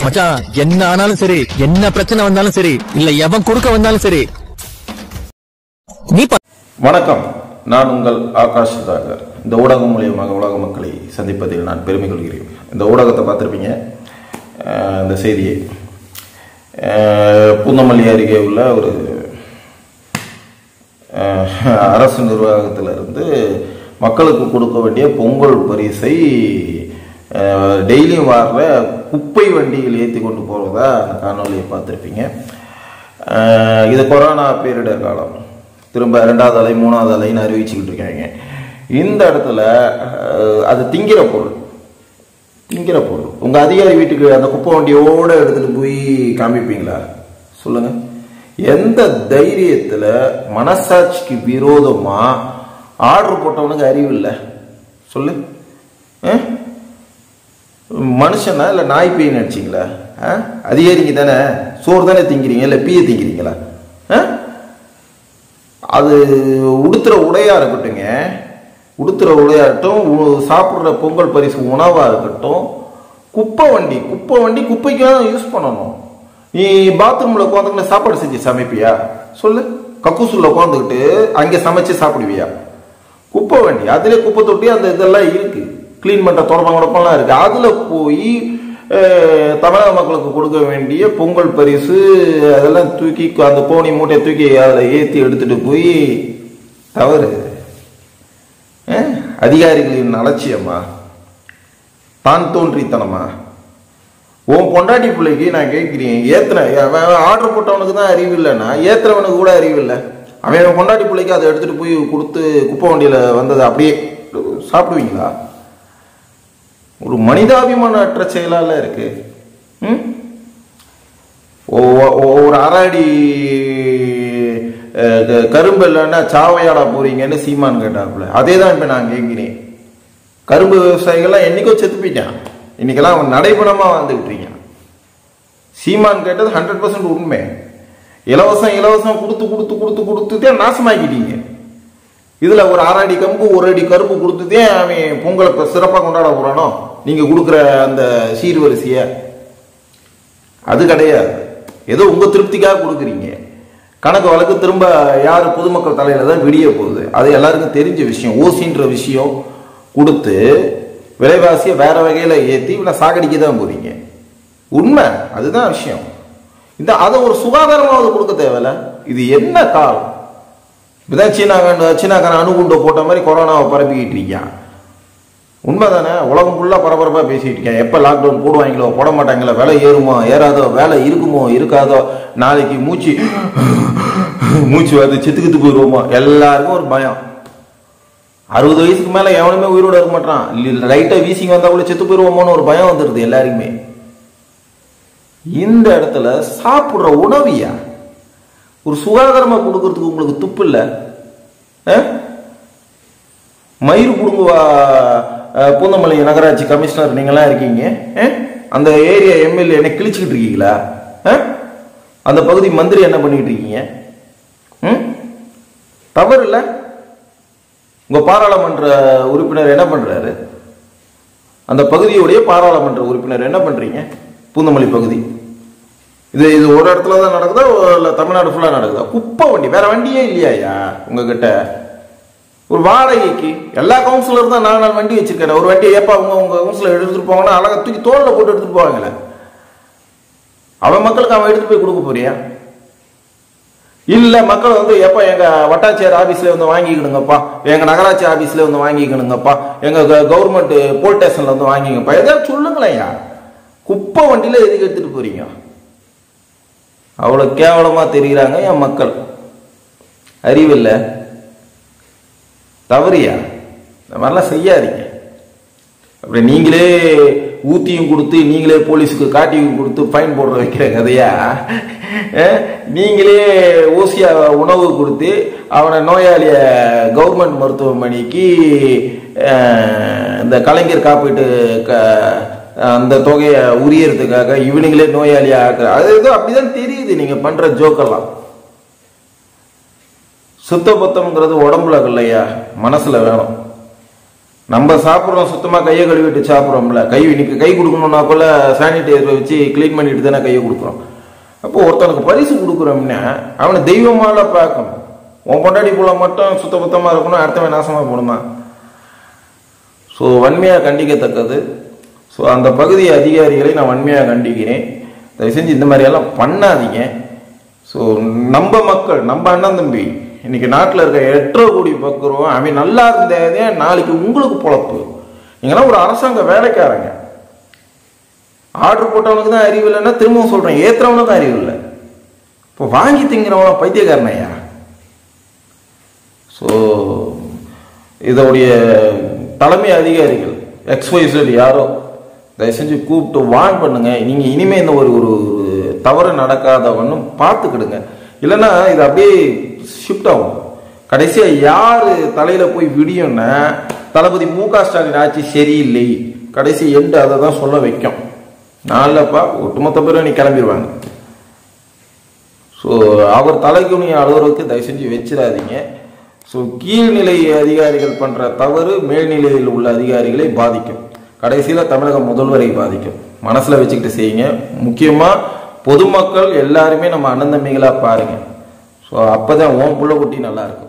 மச்சான் என்ன ஆனாலும் சரி என்ன பிரச்சனை வந்தாலும் சரி இல்ல எவன் குறுக்க வந்தாலும் சரி நீ ப- வணக்கம் நான் உங்கள் ஆகாஷ் சுதாகர் இந்த ஊடகம் மூலியமாக உலக மக்களை சந்திப்பதில் நான் பெருமை கொள்கிறேன் இந்த ஊடகத்தை பார்த்துருப்பீங்க அஹ் இந்த செய்தியை அஹ் பூந்தமல்லி அருகே உள்ள ஒரு அஹ், அரசு நிர்வாகத்திலிருந்து மக்களுக்கு கொடுக்க வேண்டிய பொங்கல் பரிசை அஹ், டெய்லியும் வர்ற குப்பை வண்டியில் ஏற்றி கொண்டு போகிறதா அந்த காணொலியை பார்த்துருப்பீங்க அஹ், இது கொரோனா பேரிடர் காலம் திரும்ப ரெண்டாவது அலை மூணாவது அலைன்னு அறிவிச்சுக்கிட்டு இருக்காங்க இந்த இடத்துல அஹ், அது திங்கிற பொருள் திங்கிற பொருள் உங்க அதிகாரி வீட்டுக்கு அந்த குப்பை வண்டியோட எடுத்துட்டு போய் காமிப்பீங்களா சொல்லுங்க எந்த தைரியத்துல மனசாட்சிக்கு விரோதமா ஆர்டர் போட்டவனுக்கு அறிவு இல்லை சொல்லு அஹ்? மனுஷனா இல்ல நாய் பேய் நினைச்சீங்களா அஹ்? அதிகாரிங்க தானே சோறு தானே திங்கிறீங்க இல்ல பீய திங்கிறீங்களா அஹ்? அது உடுத்துற உடையா இருக்கட்டுங்க உடுத்துற உடையா இருக்கட்டும் உ- சாப்பிடுற பொங்கல் பரிசு உணவா இருக்கட்டும் குப்பை வண்டி குப்பை வண்டி குப்பைக்கு தான் யூஸ் பண்ணணும் நீ பாத்ரூம்ல உட்காந்துக்கிட்டு சாப்பாடு செஞ்சு சமைப்பியா சொல்லு கக்கூசுல உட்காந்துக்கிட்டு அங்கே சமைச்சு சாப்பிடுவியா குப்பை வண்டி அதுல குப்பை தொட்டி அந்த இதெல்லாம் இருக்கு க்ளீன் பண்ற தொடப்பம் தொடப்பம்லாம் இருக்கு அதுல போய் அஹ், தமிழக மக்களுக்கு கொடுக்க வேண்டிய பொங்கல் பரிசு அதெல்லாம் தூக்கி அந்த கோணி மூட்டையை தூக்கி அதில் ஏற்றி எடுத்துட்டு போய் தவறு அஹ், அதிகாரிகளின் அலட்சியமா தான் தோன்றித்தனமா உன் பொண்டாட்டி பிள்ளைக்கு நான் கேட்கிறேன் ஏத்தன ஆர்டர் போட்டவனுக்கு தான் அறிவு இல்லைன்னா ஏத்துறவனுக்கு கூட அறிவு இல்லை அவன் அவன் பொண்டாட்டி பிள்ளைக்கு அதை எடுத்துட்டு போய் கொடுத்து குப்பை வண்டியில வந்ததை அப்படியே சாப்பிடுவீங்களா ஒரு மனிதாபிமான அற்ற செயலால இருக்கு ம்? ஒ- ஒ- ஒரு அராடி அஹ், க- கரும்பு இல்லைன்னா சாவையாடா போறீங்கன்னு சீமான் கேட்டாப்புல அதே தான் இப்ப நான் கேட்கிறேன் கரும்பு விவசாயிகள்லாம் என்னைக்கோ செத்து போயிட்டான் இன்னைக்கெல்லாம் அவன் நடைபெணமா வந்துகிட்டு இருக்கான் சீமான் கேட்டது ஹண்ட்ரட் பர்சன்ட் உண்மை இலவசம் இலவசம் கொடுத்து கொடுத்து கொடுத்து கொடுத்துட்டே நாசமாக்கிட்டீங்க இதுல ஒரு அரை அடி கம்பு ஒரு அடி கரும்பு கொடுத்துட்டே அவன் பொங்கலை இப்ப சிறப்பா கொண்டாட போறானோ நீங்க கொடுக்குற அந்த சீர்வரிசைய அது கிடையாது ஏதோ உங்க திருப்திக்காக கொடுக்குறீங்க கணக்கு வழக்கு திரும்ப யார் பொதுமக்கள் தலையில தான் விடிய போகுது அது எல்லாருக்கும் தெரிஞ்ச விஷயம் ஓசின்ற விஷயம் கொடுத்து விலைவாசியை வேற வகையில ஏத்தி இவனை சாகடிக்க தான் போறீங்க உண்மை அதுதான் விஷயம் இந்த அதை ஒரு சுகாதாரமாவது கொடுக்க தேவையில்ல இது என்ன காலம் இப்பதான் சீனாக்காரன் சீனாக்காரன் அணுகுண்டை போட்ட மாதிரி கொரோனாவை பரப்பிக்கிட்டு இருக்கான் உண்மைதானே உலகம் ஃபுல்லா பரபரப்பா பேசிட்டு இருக்கேன் எப்ப லாக்டவுன் போடுவாங்களோ போட மாட்டாங்களோ விலை ஏறுமோ ஏறாதோ வேலை இருக்குமோ இருக்காதோ நாளைக்கு மூச்சு மூச்சு வந்து செத்துக்கிட்டு போயிடுவோமோ எல்லாருக்கும் ஒரு பயம் அறுபது வயசுக்கு மேல எவனுமே உயிரோட இருக்க மாட்டான் லைட்டா வீசிங் வந்தா கூட செத்து போயிருவோமோன்னு ஒரு பயம் வந்துருது எல்லாருக்குமே இந்த இடத்துல சாப்பிடுற உணவியா ஒரு சுகாதாரமா கொடுக்கறதுக்கு உங்களுக்கு துப்பு இல்ல அஹ்? மயிர் குடும்பா பூந்தமல்லி நகராட்சி கமிஷனர் நீங்களாம் இருக்கீங்க அஹ்? அந்த ஏரியா எம்எல்ஏ என்ன கிழிச்சுக்கிட்டு இருக்கீங்களா அஹ்? அந்த பகுதி மந்திரி என்ன பண்ணிட்டு இருக்கீங்க ம்? தவறு இல்ல உங்க பாராளுமன்ற உறுப்பினர் என்ன பண்றாரு அந்த பகுதியுடைய பாராளுமன்ற உறுப்பினர் என்ன பண்றீங்க பூந்தமல்லி பகுதி இது இது ஒரு இடத்துல தான் நடக்குதா இல்ல தமிழ்நாடு ஃபுல்லா நடக்குதா குப்பை வண்டி வேற வண்டியே இல்லையாயா உங்ககிட்ட ஒரு வாடகைக்கு எல்லா கவுன்சிலரும் தான் நாலு நாலு வண்டி வச்சிருக்கேன் ஒரு வண்டியை ஏப்பா உங்க உங்க கவுன்சிலர் எடுத்துட்டு போவாங்கன்னா அழகா தூக்கி தோல்ல போட்டு எடுத்துட்டு போவாங்களே அவன் மக்களுக்கு அவன் எடுத்துட்டு போய் கொடுக்க போறியா இல்ல மக்கள் வந்து எப்ப எங்க வட்டாட்சியர் ஆபீஸ்ல வந்து வாங்கிக்கணுங்கப்பா எங்க நகராட்சி ஆபீஸ்ல வந்து வாங்கிக்கணுங்கப்பா எங்க கவர்மெண்ட் போலீஸ் ஸ்டேஷன்ல வந்து வாங்கிங்கப்பா ஏதாவது சொல்லுங்களேன்யா குப்பை வண்டியில எதுக்கு எடுத்துட்டு போறீங்க அவ்வளவு கேவலமா தெரியுறாங்க என் மக்கள் அறிவில்ல தவறியா இந்த மாதிரிலாம் செய்யாதீங்க அப்படி நீங்களே ஊத்தியும் கொடுத்து நீங்களே போலீஸுக்கு காட்டியும் கொடுத்து ஃபைன் போடுற வைக்கிற கதையா அஹ், நீங்களே ஊசியா உணவு கொடுத்து அவனை நோயாளிய கவர்மெண்ட் மருத்துவமனைக்கு அஹ், இந்த கலைஞர் காப்பீட்டு க- அந்த தொகையை உரியறதுக்காக இவனுங்களே நோயாளியா ஆக்குற அது ஏதோ அப்படிதான் தெரியுது நீங்க பண்ற ஜோக்கெல்லாம் சுத்த பத்தம்ங்கிறது உடம்புல இல்லையா மனசுல வேணும் நம்ம சாப்பிட்றோம் சுத்தமாக கையை கழுவிட்டு சாப்பிட்றோம்ல கை இன்னைக்கு கை கொடுக்கணும்னா போல சானிடைசரை வச்சு க்ளீன் பண்ணிட்டு தானே கையை கொடுக்குறோம் அப்போ ஒருத்தனுக்கு பரிசு கொடுக்குறோம்னா அவனை தெய்வமால பார்க்கணும் உன் பொண்டாடி புள்ள மட்டும் சுத்த பத்தமாக இருக்கணும் அடுத்தவன் நாசமாக போகணுமா ஸோ வன்மையாக கண்டிக்கத்தக்கது ஸோ அந்த பகுதி அதிகாரிகளை நான் வன்மையாக கண்டிக்கிறேன் தயவு செஞ்சு இந்த மாதிரியெல்லாம் பண்ணாதீங்க ஸோ நம்ம மக்கள் நம்ம அண்ணன் தம்பி இன்னைக்கு நாட்டில் இருக்க எட்டரை கோடி பக்குறோம் அவன் நல்லா இருந்ததே நாளைக்கு உங்களுக்கு பொழப்பு நீங்களாம் ஒரு அரசாங்க வேலைக்காரங்க ஆர்டர் போட்டவனுக்கு தான் அறிவு இல்லைன்னா திரும்பவும் சொல்கிறேன் ஏற்றுறவனுக்கு தான் அறிவு இல்லை இப்போ வாங்கி திங்கிறவன பைத்தியக்காரனையா ஸோ இதோடைய தலைமை அதிகாரிகள் எக்ஸ்வைசட் யாரோ தயவு செஞ்சு கூப்பிட்டு வான் பண்ணுங்க நீங்க இனிமே இந்த ஒரு ஒரு ஒரு தவறு நடக்காதவண்ணும் பார்த்துக்கிடுங்க இல்லைன்னா இது அப்படியே ஷிஃப்ட் ஆகும் கடைசியா யாரு தலையில போய் விடியும்னா தளபதி மு க ஸ்டாலின் ஆட்சி சரியில்லை கடைசி எண்டு அதை தான் சொல்ல வைக்கும் நாளில்ப்பா ஒட்டுமொத்த பேரும் நீ கிளம்பிடுவாங்க ஸோ அவர் தலைக்குனிய அலுவலருக்கு தயவு செஞ்சு வச்சிடாதீங்க ஸோ கீழ்நிலை அதிகாரிகள் பண்ற தவறு மேல்நிலையில் உள்ள அதிகாரிகளை பாதிக்கும் கடைசியில் தமிழக முதல்வரை பாதிக்கும் மனசுல வச்சுக்கிட்டு செய்யுங்க முக்கியமா பொதுமக்கள் எல்லாருமே நம்ம அண்ணன் தம்பிகளா பாருங்க ஸோ அப்பதான் உன் புள்ள குட்டி நல்லா இருக்கும்